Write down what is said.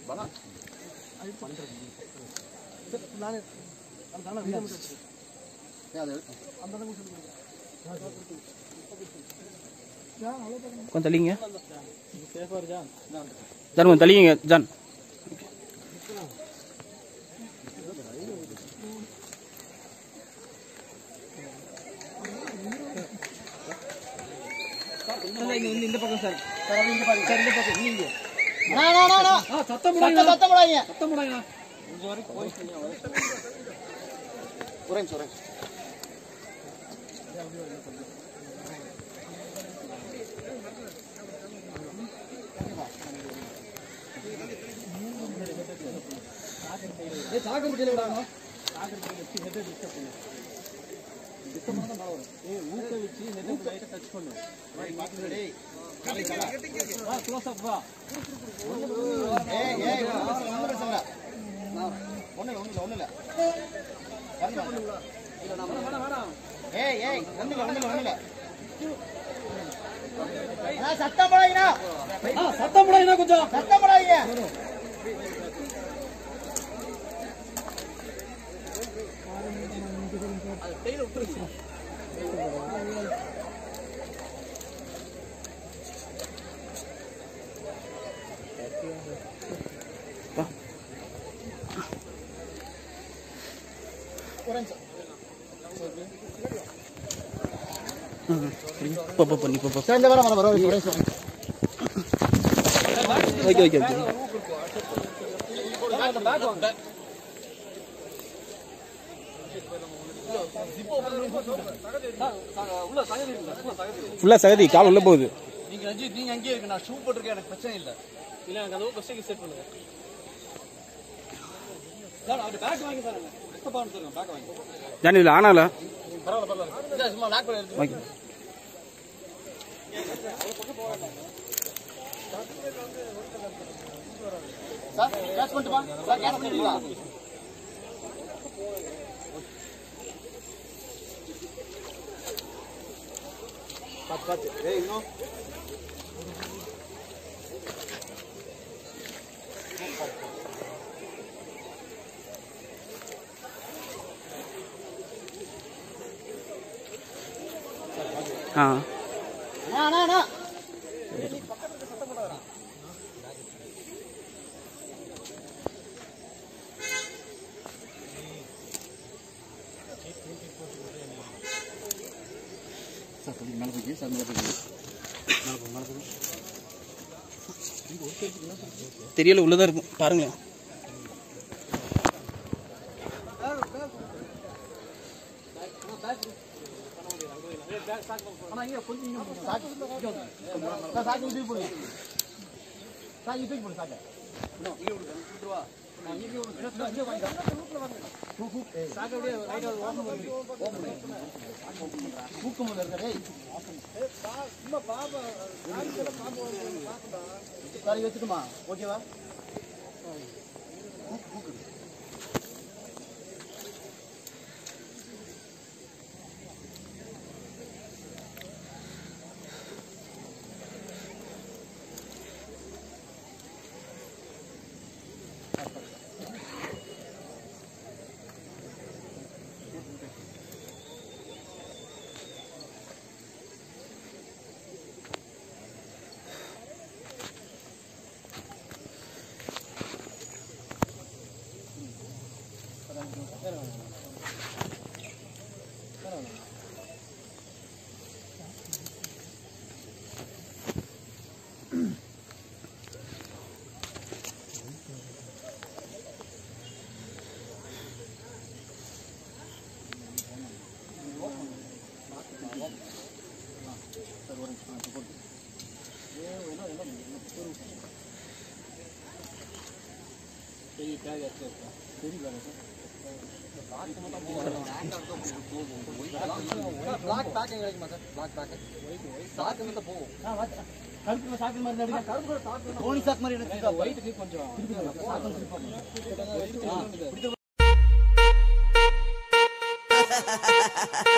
கொஞ்சம் தள்ளிங்க ஜான் கொஞ்சம் தள்ளிங்க ஜான் இந்த பக்கம் சார் சார் இந்த பக்கம் சார் இந்த பக்கம் நீங்க சத்தம் போடாதீங்க. சத்தம் போடாதீங்க சத்தம் போடாதீங்க. ஒரேஞ்ச் ஒரேஞ்ச் ஏய், சாக்கு முட்டையில விடாம. வா, close up வா. ஏய் ஏய் ஒன்றும் பிரச்சனை இல்லை ஒன்றும் இல்லை ஒன்றும் இல்லை ஒன்றும் இல்லை வேணாம், வேணாம், வேணாம். ஏய் ஏய் ஒன்றும் இல்லை ஒன்றும் இல்லை ஒன்றும் இல்லை அண்ணா, சத்தம் போடாதீங்கண்ணா ஆ, சத்தம் போடாதீங்க கொஞ்சம் சத்தம் போடாதீங்க போ போ பண்ணி போ போ சரி இந்த வர வர வர orange orange okay okay okay உள்ள சகதி இருக்குல்ல, உள்ள சகதி இருக்கு. ஃபுல்லாக சகதி கால் உள்ள போகுது நீங்க ரஞ்சித் நீங்க அங்கேயே இருக்கு நான் ஷூ போட்டிருக்கேன் எனக்கு பிரச்சனை இல்ல இல்ல எனக்கு அந்த பஸ் செட் பண்ணுங்க சார் அவர் பேக் வாங்கி சார் கஷ்டப்பாடு சார் பேக் வாங்கி ஜான் இதில் ஆனால பரவாயில்ல பரவாயில்ல இல்ல சும்மா லாக் பண்ணி எடுத்து ஓகே சார் கேஷ் பண்ணிட்டுமா சார் கேஷ் பண்ணிட்டீங்களா பார்த்து பார்த்து ஏய் இன்னும் ஆ அண்ணா அண்ணா அண்ணா சார் கொஞ்சம் மேலே போய் சார் மேலே போய் தெரியல உள்ளதான் இருக்கும் பாருங்களேன் சார் சாக்கு தூக்கி போடுங்க சாக்கு தூக்கி போடுங்க சாக்கு தூக்கம் இருக்க டேய் சாரி வச்சுட்டுமா ஓகேவா பிளாக் பேக்கிங் கிடைக்குமா சார் பிளாக் பேக் சாக்கு மட்டும் போகும் கழுத்துல சாக்கு மாதிரி எடுங்க கோணி சாக்கு மாதிரி எடுங்க ஒயிட்டுக்கு கொஞ்சம் ஆ.